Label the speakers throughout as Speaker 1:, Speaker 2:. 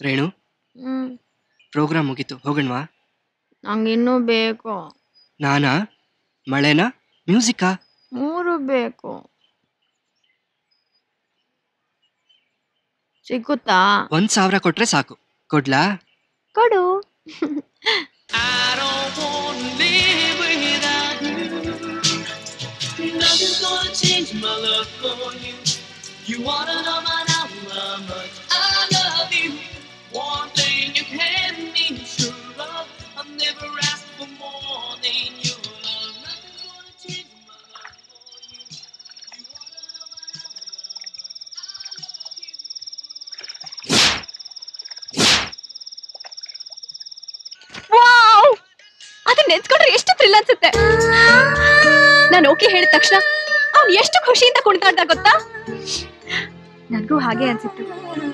Speaker 1: ರೇಣು
Speaker 2: ಹ್ಮ್
Speaker 1: program ಮುಗೀತು ಹೋಗಣ್ವಾ
Speaker 2: ನಂಗಿನ್ನೂ ಬೇಕು
Speaker 1: ನಾನಾ ಮಳೆನಾ ಮ್ಯೂಸಿಕಾ
Speaker 2: ಮೂರು ಬೇಕು ಸಿಕ್ಕುತ್ತಾ
Speaker 1: ಒಂದ್ ಸಾವಿರ ಕೊಟ್ರೆ ಸಾಕು ಕೊಡ್ಲಾ
Speaker 2: ಕೊಡು
Speaker 3: I don't wanna live without you. Nothing's gonna change my love for you. You wanna know my now how much I love you. One thing you can be sure of, I've never asked for more than your love. Nothing's gonna change my love for you. You wanna know my now how much I love you.
Speaker 4: Wow ಅದನ್ನ ನೆನ್ಸ್ಕೊಂಡ್ರೆ ಎಷ್ಟು thrill ಅನ್ಸುತ್ತೆ ನಾನು okay ಹೇಳಿದ ತಕ್ಷಣ ಅವ್ನು ಎಷ್ಟು ಖುಷಿಯಿಂದ ಕುಣಿತಾಡ್ದ ಗೊತ್ತಾ ನನಗೂ ಹಾಗೆ ಅನ್ಸಿತ್ತು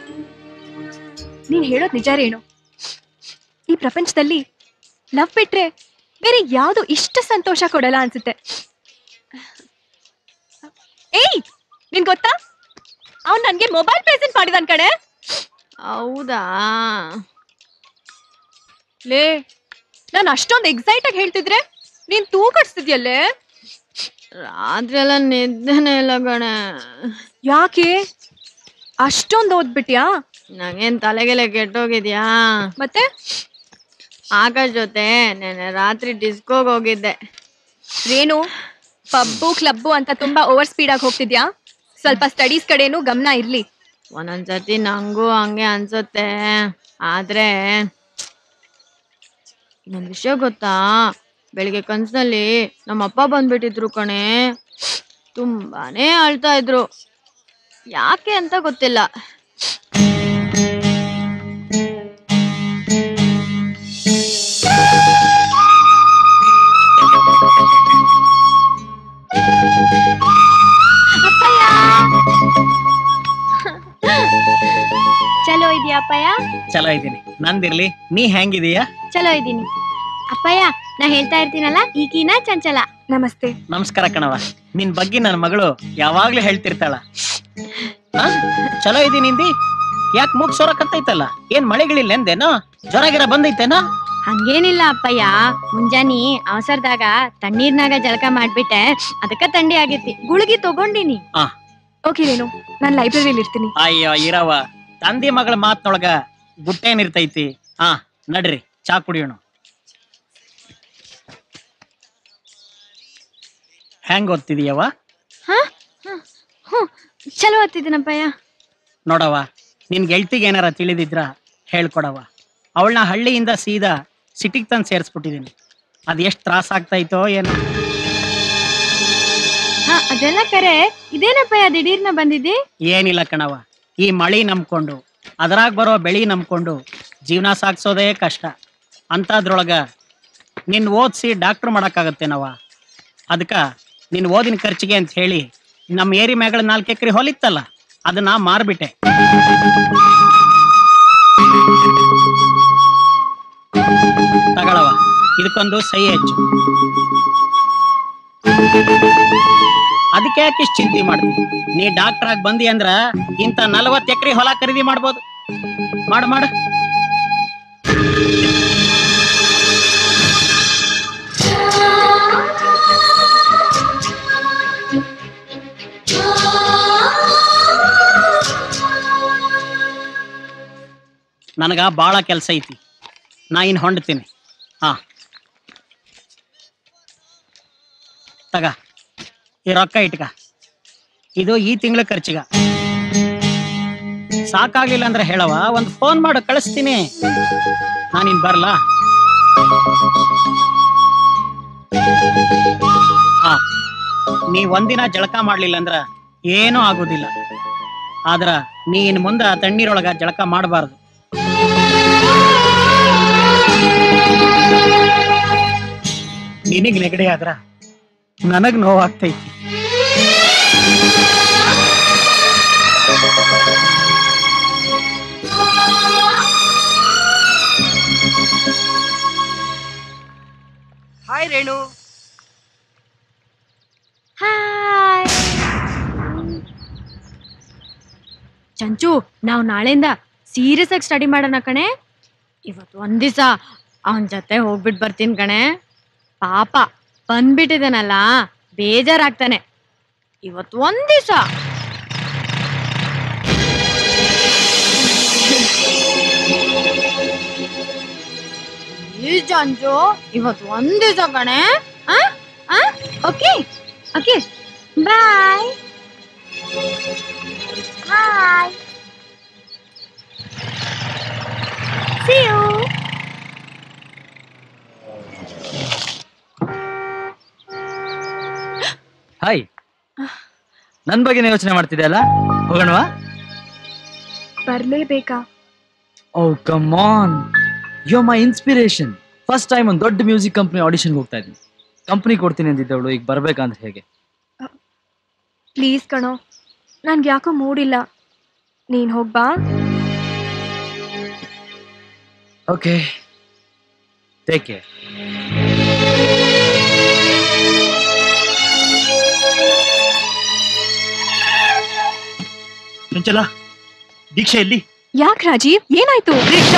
Speaker 4: ನೀನ್ ಹೇಳೋದ್ ನಿಜ ರೇಣು ಈ ಪ್ರಪಂಚದಲ್ಲಿ ಲವ್ ಬಿಟ್ರೆ ಬೇರೆ ಯಾವುದು ಇಷ್ಟು ಸಂತೋಷ ಕೊಡಲ್ಲ ಅನ್ಸುತ್ತೆ ಏಯ್ ನಿನ್ ಗೊತ್ತಾ ಅವ್ನ್ ನನ್ಗೆ ಮೊಬೈಲ್ ಪ್ರೆಸೆಂಟ್ ಮಾಡಿದನ್ ಕಡೆ
Speaker 2: ಹೌದಾ
Speaker 4: ಲೇ ನಾನು ಅಷ್ಟೊಂದು ಎಕ್ಸೈಟ್ ಆಗಿ ಹೇಳ್ತಿದ್ರೆ ನೀನ್ ತೂಕಡಿಸ್ತಿದ್ಯಲ್ಲೇ
Speaker 2: ರಾತ್ರಿ ಎಲ್ಲ ನಿದ್ದೆನೇ ಇಲ್ಲ ಕಣೆ
Speaker 4: ಯಾಕೆ ಅಷ್ಟೊಂದು ಓದ್ಬಿಟ್ಯಾ
Speaker 2: ನಂಗೇನ್ ತಲೆಗೆಲೆ ಕೆಟ್ಟೋಗಿದ್ಯಾ
Speaker 4: ಮತ್ತೆ
Speaker 2: ಆಕಾಶ್ ಜೊತೆ ನೆನ್ನೆ ರಾತ್ರಿ ಡಿಸ್ಕೋಗ್ ಹೋಗಿದ್ದೆ
Speaker 4: ರೇಣು ಪಬ್ಬು ಕ್ಲಬ್ಬು ಅಂತ ತುಂಬಾ ಓವರ್ ಸ್ಪೀಡ್ ಆಗಿ ಹೋಗ್ತಿದ್ಯಾ ಸ್ವಲ್ಪ ಸ್ಟಡೀಸ್ ಕಡೆನೂ ಗಮನ ಇರ್ಲಿ
Speaker 2: ಒಂದೊಂದ್ಸತಿ ನಂಗೂ ಹಂಗೆ ಅನ್ಸುತ್ತೆ ಆದ್ರೆ ನನ್ ವಿಷಯ ಗೊತ್ತಾ ಬೆಳಿಗ್ಗೆ ಕನ್ಸಲ್ಲಿ ನಮ್ಮ ಅಪ್ಪ ಬಂದ್ಬಿಟ್ಟಿದ್ರು ಕಣೆ ತುಂಬಾನೇ ಅಳ್ತಾ ಇದ್ರು ಯಾಕೆ ಅಂತ ಗೊತ್ತಿಲ್ಲ
Speaker 5: ಚಲೋ ಇದೆಯಾ ಅಪ್ಪಯ್ಯ
Speaker 6: ಚಲೋ ಇದ್ದೀನಿ ನಂದಿರ್ಲಿ ನೀ ಹೆಂಗಿದೀಯಾ
Speaker 5: ಚಲೋ ಇದ್ದೀನಿ ಅಪ್ಪಯ್ಯ ನಾ ಹೇಳ್ತಾ ಇರ್ತೀನಲ್ಲ ಈಗಿನ ಚಂಚಲ
Speaker 4: ನಮಸ್ತೆ
Speaker 6: ನಮಸ್ಕಾರ ಕಣವ ನಿನ್ ಬಗ್ಗೆ ನನ್ನ ಮಗಳು ಯಾವಾಗ್ಲೂ ಹೇಳ್ತಿರ್ತಾಳ ಆ? ಚಲೋ ಇದೀನಿ ಇಂದಿ ಯಾಕೆ ಮೂಗ್ ಸೊರಕತ್ತೈತಲ್ಲ ಏನ್ ಮಳೆಗಳಿಲ್ಲ ಎಂದೇನೋ ಜ್ವರ ಗಿರ ಬಂದೈತೇನೋ
Speaker 5: ಹಂಗೇನಿಲ್ಲ ಅಪ್ಪಯ್ಯ ಮುಂಜಾನಿ ಅವಸರದಾಗ ತಣ್ಣೀರ್ನಾಗ ಜಳಕ ಮಾಡ್ಬಿಟ್ಟೆ ಅದಕ್ಕ ಥಂಡಿ ಆಗೈತಿ ಗುಳಿಗೆ ತಗೊಂಡಿನಿ
Speaker 4: ಓಕೆ ರೇಣು ನಾನು ಲೈಬ್ರರಿಲಿ ಇರ್ತೀನಿ
Speaker 6: ಅಯ್ಯೋ ಇರವ ತಂದೆ ಮಗಳ ಮಾತ್ನೊಳಗ ಗುಟ್ಟೇನಿರ್ತೈತಿ ಹಾ ನಡ್ರಿ ಚಾ ಕುಡಿಯೋಣ ಹೆಂಗ್ ಓದ್ತಿದೀಯವ
Speaker 5: ಹ್ಞೂ ಚಲೋ ಓದ್ತಿದ್ದೀನಪ್ಪಯ್ಯ
Speaker 6: ನೋಡವ ನಿನ್ ಗೆಳ್ತಿಗೆ ಏನಾರ ತಿಳಿದಿದ್ರ ಹೇಳ್ಕೊಡವ ಅವಳನ್ನ ಹಳ್ಳಿಯಿಂದ ಸೀದಾ ಸಿಟಿಗೆ ತಂದು ಸೇರಿಸ್ಬಿಟ್ಟಿದ್ದೀನಿ ಅದು ಎಷ್ಟು ತ್ರಾಸ ಆಗ್ತಾಯಿತೋ ಏನೋ
Speaker 5: ಹಾ ಅದೆಲ್ಲ ಕರೆ ಇದೇನಪ್ಪಯ್ಯ ದಿಢೀರ್ನ ಬಂದಿದ್ದಿ
Speaker 6: ಏನಿಲ್ಲ ಕಣವ ಈ ಮಳಿ ನಂಬ್ಕೊಂಡು ಅದ್ರಾಗ ಬರೋ ಬೆಳಿ ನಂಬ್ಕೊಂಡು ಜೀವನ ಸಾಗಿಸೋದೇ ಕಷ್ಟ ಅಂಥದ್ರೊಳಗ ನಿನ್ನ ಓದಿಸಿ ಡಾಕ್ಟ್ರ್ ಮಾಡೋಕ್ಕಾಗತ್ತೇನವ ಅದಕ್ಕೆ ನಿನ್ನ ಓದಿನ ಖರ್ಚಿಗೆ ಅಂತ ಹೇಳಿ ನಮ್ಮ ಏರಿ ಮ್ಯಾಗಳ ನಾಲ್ಕು ಎಕರೆ ಹೊಲಿತ್ತಲ್ಲ ಅದನ್ನ ಮಾರ್ಬಿಟ್ಟೆ ತಗೊಳವ ಇದಕ್ಕೊಂದು ಸಹಿ ಹೆಚ್ಚು ಅದಕ್ಕೆ ಯಾಕೆ ಇಷ್ಟು ಚಿಂತೆ ಮಾಡ್ತಿ ನೀ ಡಾಕ್ಟರ್ ಆಗಿ ಬಂದಿ ಅಂದ್ರ ಇಂಥ ನಲವತ್ತು ಎಕರೆ ಹೊಲ ಖರೀದಿ ಮಾಡ್ಬೋದು ಮಾಡು ಮಾಡು ನನಗ ಭಾಳ ಕೆಲಸ ಐತಿ ನಾ ಇನ್ನು ಹೊಂಡ್ತೀನಿ ಹಾ ತಗ ಈ ರೊಕ್ಕ ಇಟ್ಕ ಇದು ಈ ತಿಂಗಳ ಖರ್ಚಿಗ ಸಾಕಾಗ್ಲಿಲ್ಲ ಅಂದ್ರೆ ಹೇಳವ ಒಂದು ಫೋನ್ ಮಾಡು ಕಳಿಸ್ತೀನಿ ನಾನಿನ್ ಬರ್ಲಾ ಹಾ ನೀ ಒಂದಿನ ಜಳಕ ಮಾಡ್ಲಿಲ್ಲ ಅಂದ್ರ ಏನೂ ಆಗೋದಿಲ್ಲ ಆದ್ರ ನೀ ಇನ್ ಮುಂದ ತಣ್ಣೀರೊಳಗ ಜಳಕ ಮಾಡಬಾರ್ದು ನಿನಗ್ ನೆಗಡಿ ಆದ್ರ ನನಗ್ ನೋವಾಗ್ತೈತಿ
Speaker 1: ಹಾಯ್ ರೇಣು
Speaker 5: ಹಾಯ್ ಚಂಚು ನಾವು ನಾಳೆಯಿಂದ
Speaker 2: ಸೀರಿಯಸ್ ಆಗಿ ಸ್ಟಡಿ ಮಾಡೋಣ ಕಣೆ ಇವತ್ತು ಒಂದ್ ದಿವಸ ಅವನ ಜೊತೆ ಹೋಗ್ಬಿಟ್ಟು ಬರ್ತೀನಿ ಕಣೆ ಪಾಪ ಬಂದ್ಬಿಟ್ಟಿದ್ದಾನಲ್ಲ ಬೇಜಾರಾಗ್ತಾನೆ ಇವತ್ತು ಒಂದ್ ದಿವಸ ಈ ಜಂಜು ಇವತ್ತು ಒಂದ್ ದಿವಸ ಕಣೆ
Speaker 5: okay okay bye hi See you.
Speaker 7: Hi ನನ್ ಬಗ್ಗೆನೇ ಯೋಚನೆ ಮಾಡ್ತಿದ್ದೆ ಅಲ್ಲ ಹೋಗೋಣವಾ
Speaker 4: ಬರ್ಲೇಬೇಕಾ
Speaker 7: oh come on you my inspiration first time ಒಂದು ದೊಡ್ಡ ಮ್ಯೂಸಿಕ್ ಕಂಪ್ನಿ ಆಡಿಷನ್ಗೆ ಹೋಗ್ತಾ ಇದ್ದೀನಿ ಕಂಪ್ನಿ ಕೊಡ್ತೀನಿ ಅಂದಿದ್ದವಳು ಈಗ ಬರ್ಬೇಕಂದ್ರೆ ಹೇಗೆ
Speaker 4: ಪ್ಲೀಸ್ ಕಣೋ ನನ್ಗೆ ಯಾಕೋ ಮೂಡಿಲ್ಲ ನೀನ್ ಹೋಗ್ಬಾ
Speaker 7: ಓಕೆ ಟೇಕ್ ಕೇರ್
Speaker 8: ಚಂಚಲ ದೀಕ್ಷೆ ಎಲ್ಲಿ
Speaker 4: ಯಾಕ್ ರಾಜೀವ್ ಏನಾಯ್ತು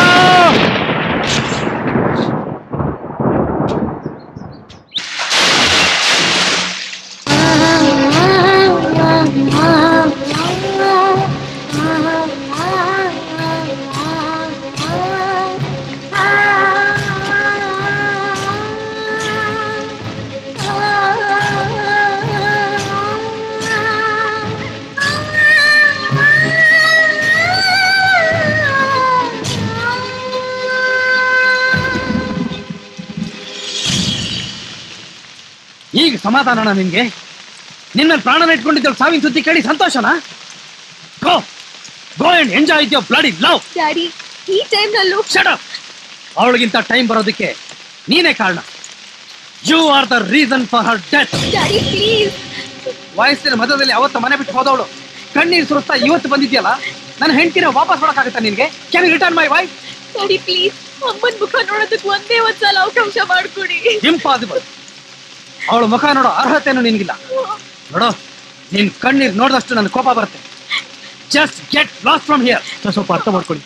Speaker 7: ಈಗ ಸಮಾಧಾನನ ನಿನ್ಗೆ ನಿನ್ನ ಪ್ರಾಣನ ಇಟ್ಕೊಂಡಿದ್ದ ಸಾವಿನ ಸುದ್ದಿ ಕೇಳಿ ಸಂತೋಷನಾ go go and enjoy your bloody love
Speaker 4: daddy ಈ ಟೈಮ್ನಲ್ಲೂ
Speaker 7: ಶಟ್ ಅಪ್ ಅವಳಿಗಿಂತ ಟೈಮ್ ಬರೋದಕ್ಕೆ ನೀನೇ ಕಾರಣ you are the reason for her death
Speaker 4: daddy please
Speaker 7: ವಯಸ್ಸಿನ ಮಧ್ಯದಲ್ಲಿ ಅವತ್ತು ಮನೆ ಬಿಟ್ಟು ಹೋದವಳು ಕಣ್ಣೀರು ಸುರಿಸ್ತಾ ಇವತ್ತು ಬಂದಿದ್ಯಲ್ಲ ನನ್ನ ಹೆಂಡತಿನ ವಾಪಸ್ ಮಾಡಕ್ಕಾಗತ್ತಾ ನಿನ್ಗೆ can return my wife
Speaker 4: daddy please ಅಮ್ಮನ್ ಮುಖ ನೋಡೋದಕ್ಕೆ ಒಂದೇ ಒಂದ್ಸಲ ಅವಕಾಶ ಮಾಡ್ಕೊಡಿ
Speaker 7: ಇಂಪಾಸಿಬಲ್ ಅವಳ ಮುಖ ನೋಡೋ ಅರ್ಹತೆನೂ ನಿನ್ಗಿಲ್ಲ ನೋಡೋ ನಿನ್ ಕಣ್ಣೀರ್ ನೋಡಿದಷ್ಟು ನನ್ನ ಕೋಪ ಬರುತ್ತೆ just get lost from here
Speaker 8: ಸ್ವಲ್ಪ ಅರ್ಥ ಮಾಡ್ಕೊಳ್ಳಿ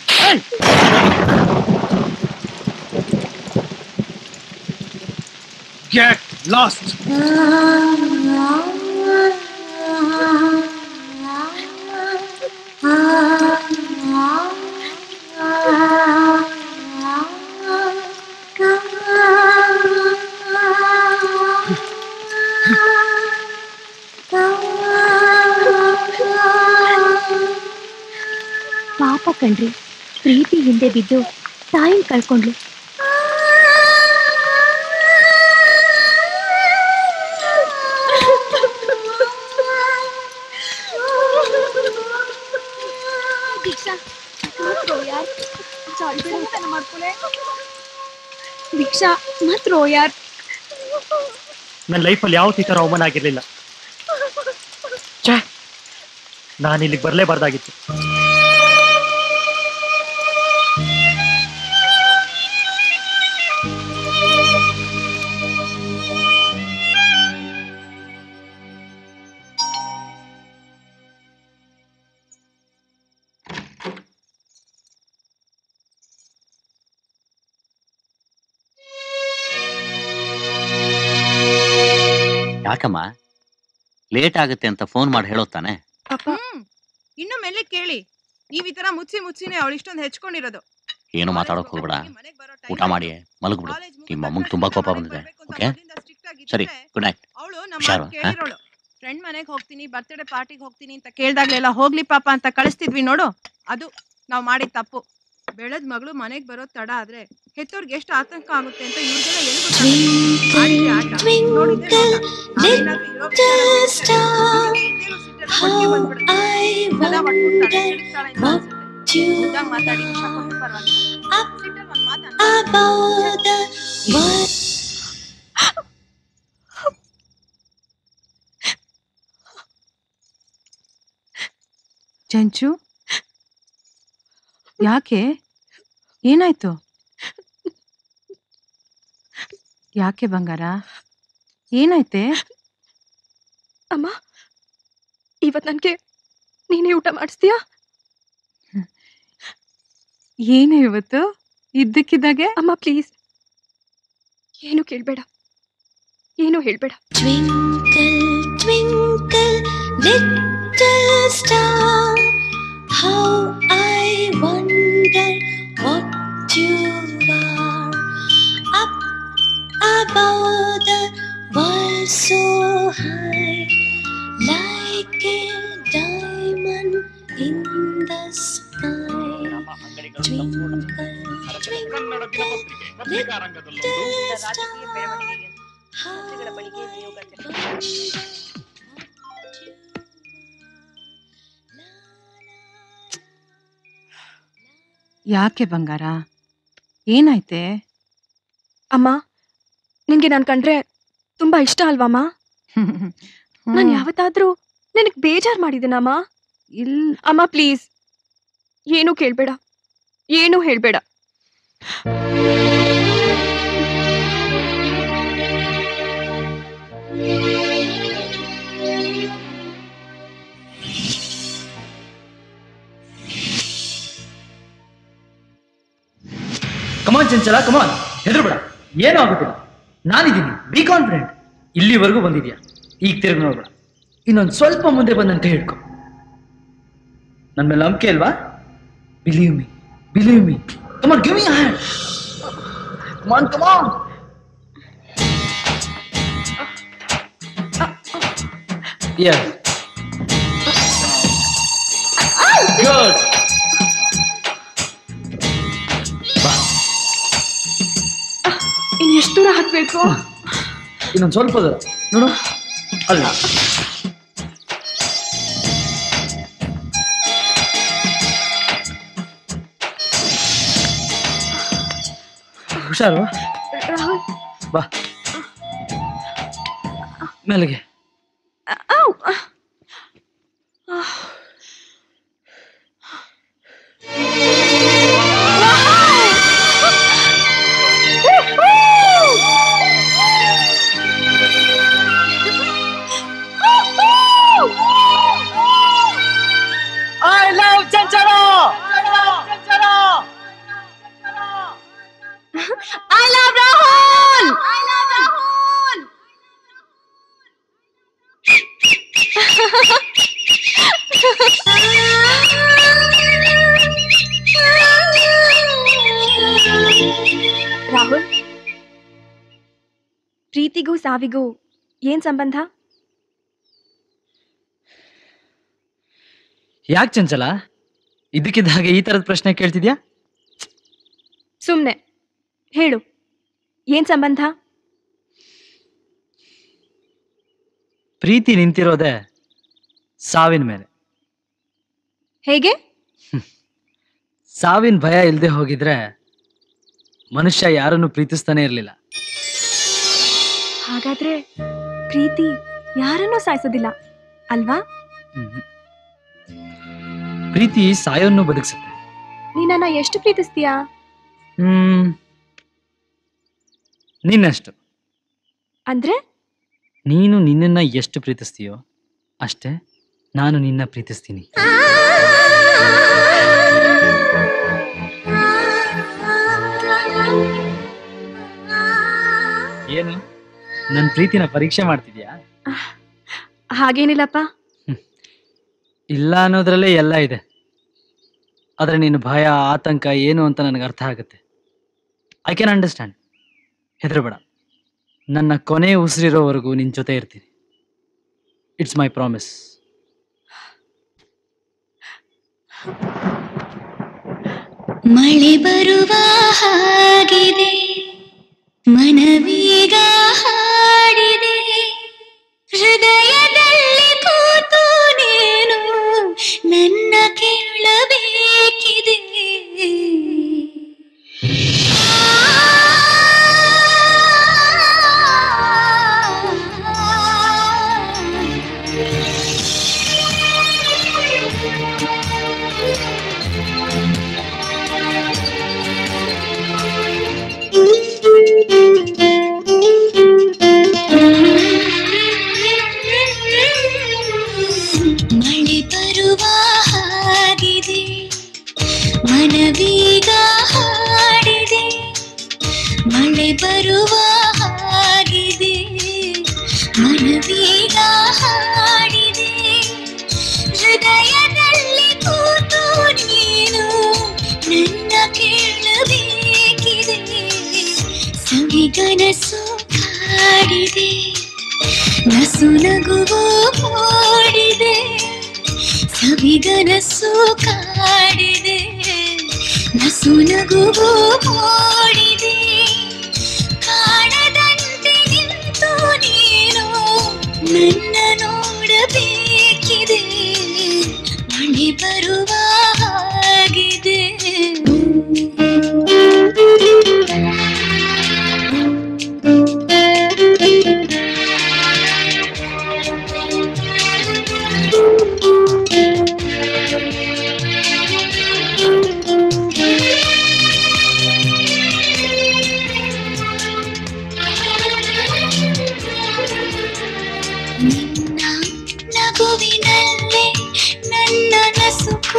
Speaker 7: ಗೆಟ್ ಲಾಸ್ಟ್
Speaker 5: ಪಾಪ ಕಣ್ರಿ ಪ್ರೀತಿ ಹಿಂದೆ ಬಿದ್ದು ತಾಯಿನ ಕಳ್ಕೊಂಡ್ಲು
Speaker 4: ದೀಕ್ಷಾ ಮತ್ ರೋ ಯಾರ್ ಸಾರಿ ಮಾಡ್ಕೊಳೆ ದೀಕ್ಷಾ ಮತ್ ರೋ ಯಾರ್
Speaker 8: ನನ್ನ ಲೈಫಲ್ಲಿ ಯಾವತ್ತೂ ಈ ಥರ ಅವಮಾನ ಆಗಿರ್ಲಿಲ್ಲ ಛೇ ನಾನು ಇಲ್ಲಿಗೆ ಬರಲೇಬಾರ್ದಾಗಿತ್ತು
Speaker 9: ಯಾಕಮ್ಮ ಲೇಟ್ ಆಗುತ್ತೆ ಅಂತ ಫೋನ್ ಮಾಡಿ ಹೇಳೋ ತಾನೆ
Speaker 4: ಅಪ್ಪ
Speaker 10: ಹ್ಮ್ ಇನ್ನು ಮೇಲೆ ಕೇಳಿ ನೀವ್ ಈ ತರ ಮುಚ್ಚಿ ಮುಚ್ಚಿನೇ ಅವಳು ಇಷ್ಟೊಂದು ಹೆಚ್ಕೊಂಡಿರೋದು
Speaker 9: ಏನು ಮಾತಾಡೋಕ್ ಹೋಗ್ಬೇಡ ಊಟ ಮಾಡಿ ಮಲಗ್ಬಿಡು ನಿಮ್ಮ ಅಮ್ಮಂಗ್ ತುಂಬಾ ಕೋಪ ಬಂದಿದೆ ಓಕೆ ಸರಿ ಗುಡ್ ನೈಟ್
Speaker 10: ಅವಳು
Speaker 9: ಹುಷಾರು,
Speaker 10: ನಮ್ಮ
Speaker 9: ಹಾ?
Speaker 10: ಕೇಳಿರೋಳು ಫ್ರೆಂಡ್ ಮನೆಗೆ ಹೋಗ್ತೀನಿ ಬರ್ತ್ಡೇ ಪಾರ್ಟಿಗೆ ಹೋಗ್ತೀನಿ ಅಂತ ಕೇಳ್ದಾಗ್ಲೆಲ್ಲ ಹೋಗ್ಲಿ ಪಾಪ ಅಂತ ಕಳಿಸ್ತಿದ್ವಿ ನೋಡು ಅದು ನಾವ್ ಮಾಡಿದ ತಪ್ಪು ಬೆಳೆದ್ ಮಗಳು ಮನೆಗ್ ಬರೋದ್ ತಡ ಆದ್ರೆ ಹೆತ್ತೋರ್ಗೆ ಎಷ್ಟು ಆತಂಕ ಆಗುತ್ತೆ ಅಂತ ಇವ್ರಿಗೆಲ್ಲ ಎಲ್ಲಿ ಗೊತ್ತಾಗುತ್ತೆ? ಆಡಿದ್ದೆ ಆಟ, ನೋಡಿದ್ದೆ ನೋಟ. ನಾವೇನಾದ್ರೂ ಇರೋ ವಿಚಾರ ಗೊತ್ತಿದ್ರೆ ಇವ್ರಿಗೆ ಇದ್ದೇನೋ ಸಿಟ್ಟೆಲ್ಲ ಒಟ್ಟಿಗೆ ಬಂದ್ಬಿಡುತ್ತೆ. ಸದಾ ಹೊಡ್ಕೊಡ್ತಾಳೆ, ಸಿಡಿಸ್ತಾಳೆ ಅಂತ ಅನ್ಸುತ್ತೆ. ಮುದ್ದಾಗ್ ಮಾತಾಡಿ ವಿಷ ಕೊಟ್ರು ಪರವಾಗಿಲ್ಲ. ಸಿಟ್ಟಲ್ಲಿ ಒಂದ್ ಮಾತ್ ಅನ್ಬಾರ್ದು. ಚಂಚು ಯಾಕೆ ಏನಾಯ್ತು ಯಾಕೆ ಬಂಗಾರ ಏನಾಯ್ತೆ
Speaker 4: ಅಮ್ಮ ಇವತ್ ನನ್ಗೆ ನೀನೇ ಊಟ ಮಾಡಿಸ್ತೀಯಾ
Speaker 10: ಏನು ಇವತ್ತು ಇದ್ದಕ್ಕಿದ್ದಾಗೆ
Speaker 4: ಅಮ್ಮ ಪ್ಲೀಸ್ ಏನು ಕೇಳ್ಬೇಡ ಏನು ಹೇಳ್ಬೇಡ
Speaker 11: Twinkle, twinkle, little star, how I wonder what you are. Up above the world so high, like a diamond in the sky. Twinkle, twinkle, little star, how
Speaker 10: ಯಾಕೆ ಬಂಗಾರ ಏನಾಯ್ತೆ
Speaker 4: ಅಮ್ಮ ನಿನ್ಗೆ ನಾನ್ ಕಂಡ್ರೆ ತುಂಬಾ ಇಷ್ಟ ಅಲ್ವಮ್ಮ ನಾನ್ ಯಾವತ್ತಾದ್ರೂ ನಿನಗ್ ಬೇಜಾರ್ ಮಾಡಿದ್ದೀನಮ್ಮ
Speaker 10: ಇಲ್
Speaker 4: ಅಮ್ಮ ಪ್ಲೀಸ್ ಏನು ಕೇಳ್ಬೇಡ ಏನು ಹೇಳ್ಬೇಡ
Speaker 7: ಕಮಾನ್ ಚಂಚಲ ಕಮಾನ್ ಹೆದರ್ಬೇಡ ಏನೂ ಆಗುತ್ತಿಲ್ಲ ನಾನಿದ್ದೀನಿ ಬಿ ಕಾನ್ಫಿಡೆಂಟ್ ಇಲ್ಲಿವರೆಗೂ ಬಂದಿದ್ಯಾ ಈಗ ತಿರುಗಿ ನೋಡ್ಬೇಡ ಇನ್ನೊಂದು ಸ್ವಲ್ಪ ಮುಂದೆ ಬಂದಂತೆ ಹಿಡ್ಕೊ ನನ್ನ ಮೇಲೆ ನಂಬಿಕೆ ಅಲ್ವಾ believe me believe me come on give me hand come on come on Yes. Good. ಬಾ
Speaker 4: ಇನ್ ಎಷ್ಟು ದೂರ ಹಾಕ್ಬೇಕು
Speaker 7: ಇನ್ನೊಂದು ಸ್ವಲ್ಪ ದೂರ ನೋಡು ಅಲ್ಲಿ ಹುಷಾರು
Speaker 4: ರಾಹುಲ್
Speaker 7: ಬಾ ಮೇಲೆಗೆ
Speaker 4: ಔ!
Speaker 7: I love Chanchala
Speaker 4: I love Rahul! I love Rahul! Rahul ಪ್ರೀತಿಗೂ ಸಾವಿಗೂ ಏನ್ ಸಂಬಂಧ
Speaker 7: ಯಾಕೆ ಚಂಚಲ ಇದಕ್ಕಿದ್ದ ಹಾಗೆ ಈ ತರದ ಪ್ರಶ್ನೆ ಕೇಳ್ತಿದ್ಯಾ
Speaker 4: ಸುಮ್ನೆ ಹೇಳು ಏನ್ ಸಂಬಂಧ
Speaker 7: ಪ್ರೀತಿ ನಿಂತಿರೋದೆ ಸಾವಿನ ಮೇಲೆ
Speaker 4: ಹೇಗೆ
Speaker 7: ಸಾವಿನ ಭಯ ಇಲ್ಲದೆ ಹೋಗಿದ್ರೆ ಮನುಷ್ಯ ಯಾರನ್ನು ಪ್ರೀತಿಸ್ತಾನೆ ಇರಲಿಲ್ಲ
Speaker 4: ಹಾಗಾದ್ರೆ ಪ್ರೀತಿ ಯಾರನ್ನೂ ಸಾಯಿಸೋದಿಲ್ಲ ಅಲ್ವಾ
Speaker 7: ಪ್ರೀತಿ ಸಾಯೋನ್ನು ಬದುಕಿಸುತ್ತೆ
Speaker 4: ನೀನನ್ನ ಎಷ್ಟು ಪ್ರೀತಿಸ್ತೀಯಾ
Speaker 7: ಹ್ಮ್ ನಿನ್ನಷ್ಟು
Speaker 4: ಅಂದ್ರೆ
Speaker 7: ನೀನು ನಿನ್ನನ್ನ ಎಷ್ಟು ಪ್ರೀತಿಸ್ತೀಯೋ ಅಷ್ಟೇ ನಾನು ನಿನ್ನ ಪ್ರೀತಿಸ್ತೀನಿ ಏನು ನನ್ನ ಪ್ರೀತಿನ ಪರೀಕ್ಷೆ ಮಾಡ್ತಿದ್ಯಾ
Speaker 4: ಹಾಗೇನಿಲ್ಲಪ್ಪ
Speaker 7: ಇಲ್ಲ ಅನ್ನೋದ್ರಲ್ಲೇ ಎಲ್ಲ ಇದೆ ಆದ್ರೆ ನಿನ್ನ ಭಯ ಆತಂಕ ಏನು ಅಂತ ನನಗೆ ಅರ್ಥ ಆಗುತ್ತೆ ಐ ಕ್ಯಾನ್ ಅಂಡರ್ಸ್ಟ್ಯಾಂಡ್ ಹೆದರಬೇಡ ನನ್ನ ಕೊನೆ ಉಸಿರಿರೋವರೆಗೂ ನಿನ್ನ ಜೊತೆ ಇರ್ತೀನಿ ಇಟ್ಸ್ ಮೈ ಪ್ರಾಮಿಸ್
Speaker 11: ಮಳೆ ಬರುವ ಹಾಗಿದೆ ಮನವೀಗ ಹಾಡಿದೆ ಹೃದಯದಲ್ಲಿ ಕೂತು ನೀನು ನನ್ನ ಕೇಳಬೇಕಿದೆ ಮಳೆ ಬರುವ ಹಾಗಿದೆ ಮನವೀಗ ಹಾಡಿದೆ ಹೃದಯದಲ್ಲಿ ಕೂತು ನೀನು ನನ್ನ ಕೇಳಬೇಕಿದೆ ಸವಿಗನಸು ಕಾಡಿದೆ ನಸು ನಗುವು ಮೂಡಿದೆ ಸವಿಗನಸು ಕಾಡಿದೆ ನಸು ನಗುವು ಮೂಡಿದೆ ಕಾಣದಂತೆ ನಿಂತು ನೀನು ನನ್ನ ನೋಡಬೇಕಿದೆ ಮಳೆ ಬರುವ ಹಾಗಿದೆ ನಿನ್ನ ನಗುವಿನಲ್ಲೇ ನನ್ನ ನಸುಕು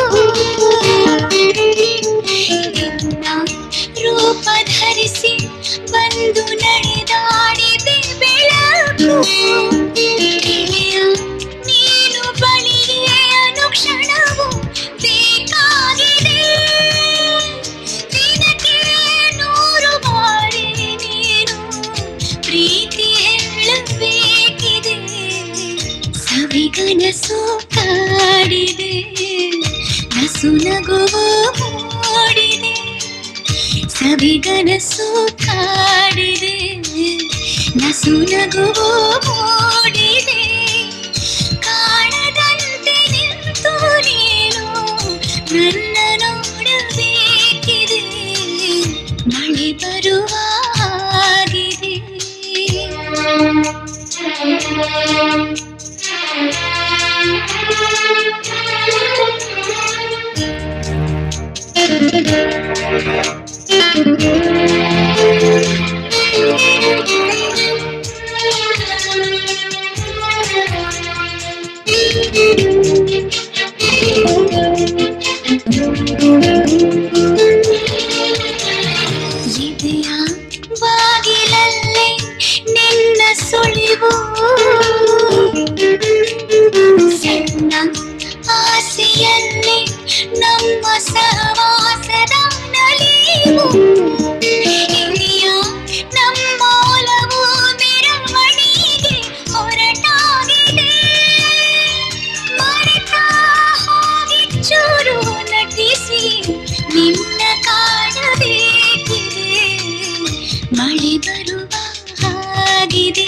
Speaker 11: ನಿನ್ನ ರೂಪ ಧರಿಸಿ ಬಂದು ನಡೆದಾಡಿದೆ ಬೆಳಕು ಗೆಳೆಯ, ನೀನು ಬಳಿಗೆ ಅನುಕ್ಷಣವು ಬೇಕಾಗಿದೆ ದಿನಕ್ಕೆ ನೂರು ಬಾರಿ ನೀನು ಪ್ರೀತಿ ಹೇಳಬೇಕಿದೆ ಸವಿಗನಸು ಕಾಡಿದೆ ನಸು ನಗುವು ಮೂಡಿದೆ ಸವಿಗನಸು ಕಾಡಿದೆ ನಸು ನಗುವು ಮೂಡಿದೆ ಕಾಣದಂತೆ ನಿಂತು ನೀನು ನನ್ನ ನೋಡಬೇಕಿದೆ ಮಳೆ ಬರುವ ಹಾಗಿದೆ ಇದೆಯ ಬಾಗಿಲಲ್ಲೇ ನಿನ್ನ ಸುಳಿವು ಸಣ್ಣ ಆಸೆಯಲ್ಲಿ ನಮ್ಮ ಸಹವಾಸದ ನಲಿವು ಇಲ್ಲಿಯ ನಮ್ಮ ಒಲವು ಮೆರವಣಿಗೆ ಹೊರಟಾಗಿದೆ ಮರೆತ ಹೋಗಿ ಚೂರು ನಟಿಸಿ ನಿನ್ನ ಕಾಣಬೇಕಿದೆ ಮಳೆ ಬರುವ ಹಾಗಿದೆ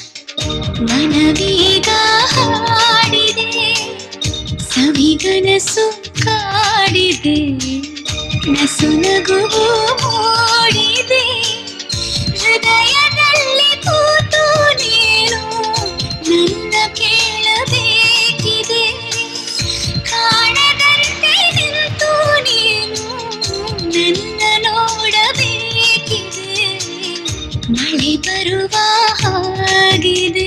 Speaker 11: ಮನವೀಗ ಹಾಡಿದೆ ಸವಿಗನಸು ಕಾಡಿದೆ ನಸು ನಗುವು ಮೂಡಿದೆ ಹೃದಯದಲ್ಲಿ ಕೂತು ನೀನು ನನ್ನ ಕೇಳಬೇಕಿದೆ ಕಾಣದಂತೆ ನಿಂತು ನೀನು ನನ್ನ ನೋಡಬೇಕಿದೆ ಮಳೆ ಬರುವ ಹಾಗಿದೆ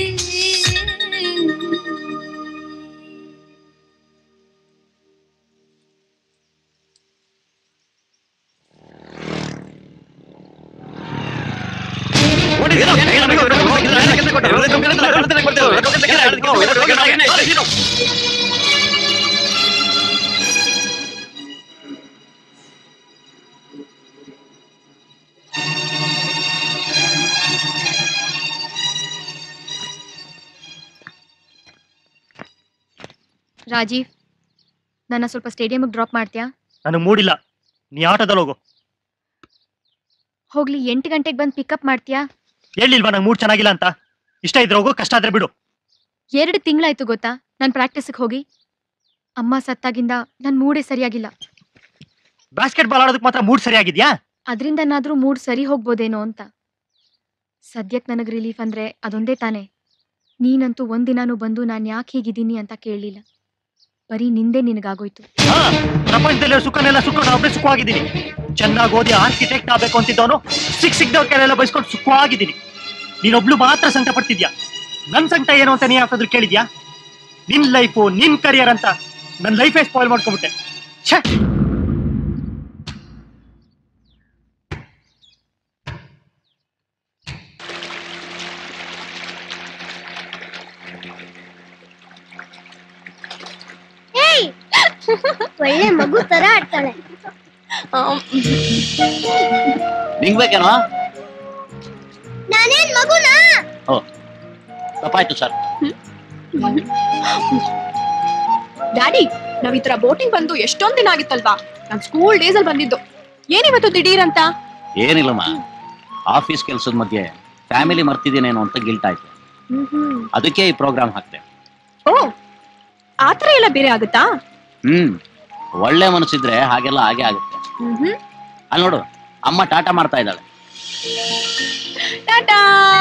Speaker 4: ರಾಜೀವ್ ನನ್ನ ಸ್ವಲ್ಪ ಸ್ಟೇಡಿಯಂಗೆ ಡ್ರಾಪ್ ಮಾಡ್ತೀಯಾ
Speaker 8: ನನಗೆ ಮೂಡಿಲ್ಲ ನೀ ಆಟೋದಲ್ಲಿ ಹೋಗು
Speaker 4: ಹೋಗ್ಲಿ ಎಂಟು ಗಂಟೆಗೆ ಬಂದು ಪಿಕಪ್ ಮಾಡ್ತೀಯಾ
Speaker 8: ಹೇಳಿಲ್ವಾ ನಂಗೆ ಮೂಡ್ ಚೆನ್ನಾಗಿಲ್ಲ ಅಂತ ಇಷ್ಟ ಇದ್ರೆ ಹೋಗು ಕಷ್ಟ ಆದ್ರೆ ಬಿಡು
Speaker 4: ಎರಡು ತಿಂಗಳಾಯ್ತು ಗೊತ್ತಾ ನಾನು ಪ್ರಾಕ್ಟೀಸಿಗೆ ಹೋಗಿ ಅಮ್ಮ ಸತ್ತಾಗಿಂದ ನನ್ನ ಮೂಡೇ ಸರಿಯಾಗಿಲ್ಲ
Speaker 8: ಬಾಸ್ಕೆಟ್ ಬಾಲ್ ಆಡೋದಕ್ಕೆ ಮಾತ್ರ ಮೂಡ್ ಸರಿಯಾಗಿದ್ಯಾ
Speaker 4: ಅದರಿಂದನಾದ್ರೂ ಮೂಡ್ ಸರಿ ಹೋಗ್ಬೋದೇನೋ ಅಂತ ಸದ್ಯಕ್ಕೆ ನನಗೆ ರಿಲೀಫ್ ಅಂದ್ರೆ ಅದೊಂದೇ ತಾನೇ ನೀನಂತೂ ಒಂದಿನಾನು ಬಂದು ನಾನು ಯಾಕೆ ಹೀಗಿದ್ದೀನಿ ಅಂತ ಕೇಳಲಿಲ್ಲ ಬರೀ ನಿಂದೆ ನಿನಗಾಗೋಯ್ತು
Speaker 8: ಹಾ ಪ್ರಪಂಚದಲ್ಲಿ ಸುಖನೆಲ್ಲ ಸುಖ ಒಬ್ಬನೇ ಸುಖವಾಗಿದ್ದೀನಿ ಚೆನ್ನಾಗಿ ಓದಿ ಆರ್ಕಿಟೆಕ್ಟ್ ಆಗ್ಬೇಕು ಅಂತಿದ್ದವನು ಸಿಕ್ ಸಿಕ್ದವ್ರ ಕೈಲೆಲ್ಲ ಬಯಸ್ಕೊಂಡು ಸುಖವಾಗಿದ್ದೀನಿ ನೀನೊಬ್ಳು ಮಾತ್ರ ಸಂಕಟ ಪಡ್ತಿದ್ಯಾ ನನ್ ಸಂಕಟ ಏನು ಅಂತ ನೀ ಯಾಕಾದ್ರೂ ಕೇಳಿದ್ಯಾ ನಿನ್ ಲೈಫು ನಿನ್ ಕರಿಯರ್ ಅಂತ ನನ್ ಲೈಫೇ ಸ್ಪಾಯ್ಲ್ ಮಾಡ್ಕೊಂಬಿಟ್ಟೆ ಛೇ
Speaker 12: ಒಳ್ಳೆ ಮಗು ತರ ಆಡ್ತಾಳೆ
Speaker 9: ನಿಂಗ್ ಬೇಕೇನೋ
Speaker 12: ನಾನೇನ್ ಮಗುನಾ
Speaker 9: ಓ ತಪ್ಪಾಯ್ತು ಸರ್
Speaker 13: ಡ್ಯಾಡಿ ನಾವ್ ಈ ತರ ಬೋಟಿಂಗ್ ಬಂದು ಎಷ್ಟೊಂದ್ ದಿನ ಆಗಿತ್ತಲ್ವಾ ನಾನ್ ಸ್ಕೂಲ್ ಡೇಸ್ ಅಲ್ಲಿ ಬಂದಿದ್ದು ಏನಿವತ್ತು ದಿಢೀರ್ ಅಂತ
Speaker 9: ಏನಿಲ್ಲಮ್ಮ ಆಫೀಸ್ ಕೆಲಸದ ಮಧ್ಯೆ ಫ್ಯಾಮಿಲಿ ಮರ್ತಿದ್ದೀನೇನೋ ಅಂತ ಗಿಲ್ಟ್ ಆಯ್ತು ಅದಕ್ಕೆ ಈ ಪ್ರೋಗ್ರಾಮ್ ಹಾಕ್ತೆ
Speaker 13: ಓ ಆತರ ಎಲ್ಲ ಬೇರೆ ಆಗುತ್ತಾ
Speaker 9: ಹ್ಮ್ ಒಳ್ಳೆ ಮನಸ್ಸಿದ್ರೆ ಹಾಗೆಲ್ಲ ಹಾಗೆ ಆಗುತ್ತೆ ಅಲ್ಲಿ ನೋಡು ಅಮ್ಮ ಟಾಟಾ ಮಾಡ್ತಾ ಇದ್ದಾಳೆ
Speaker 13: ಟಾಟಾ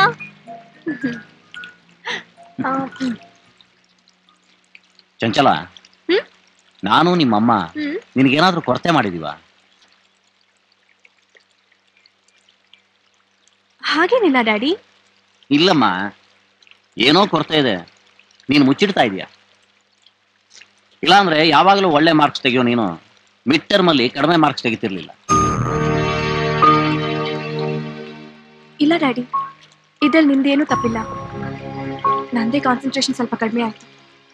Speaker 9: ಚಂಚಲ
Speaker 13: ಹ್ಮ್?
Speaker 9: ನಾನು ನಿಮ್ಮಮ್ಮ
Speaker 13: ಹ್ಮ್.
Speaker 9: ನಿನಗೇನಾದ್ರೂ ಕೊರತೆ ಮಾಡಿದೀವ
Speaker 13: ಹಾಗೇನಿಲ್ಲ ಡ್ಯಾಡಿ
Speaker 9: ಇಲ್ಲಮ್ಮ ಏನೋ ಕೊರತೆ ಇದೆ ನೀನು ಮುಚ್ಚಿಡ್ತಾ ಇದೀಯ ಇಲ್ಲಾಂದ್ರೆ ಯಾವಾಗಲೂ ಒಳ್ಳೆ ಮಾರ್ಕ್ಸ್ ತೆಗಿಯೋ ನೀನು ಮಿಡ್ ಟರ್ಮ್ ಅಲ್ಲಿ ಕಡಿಮೆ ಮಾರ್ಕ್ಸ್ ತೆಗಿತಿರ್ಲಿಲ್ಲ
Speaker 13: ಇಲ್ಲ ಡ್ಯಾಡಿ ಇದ್ರಲ್ಲಿ ನಿಮ್ದೇನು ತಪ್ಪಿಲ್ಲ ನಂದೇ ಕಾನ್ಸಂಟ್ರೇಷನ್ ಸ್ವಲ್ಪ ಕಡಿಮೆ ಆಯ್ತು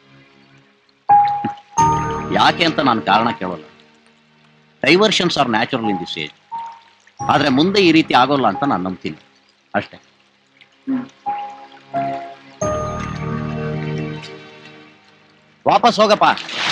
Speaker 9: ಯಾಕೆ ಅಂತ ನಾನು ಕಾರಣ ಕೇಳಲ್ಲ diversions are natural in this age ಆದ್ರೆ ಮುಂದೆ ಈ ರೀತಿ ಆಗೋಲ್ಲ ಅಂತ ನಾನು ನಂಬ್ತೀನಿ ಅಷ್ಟೇ ವಾಪಸ್ ಹೋಗಪ್ಪ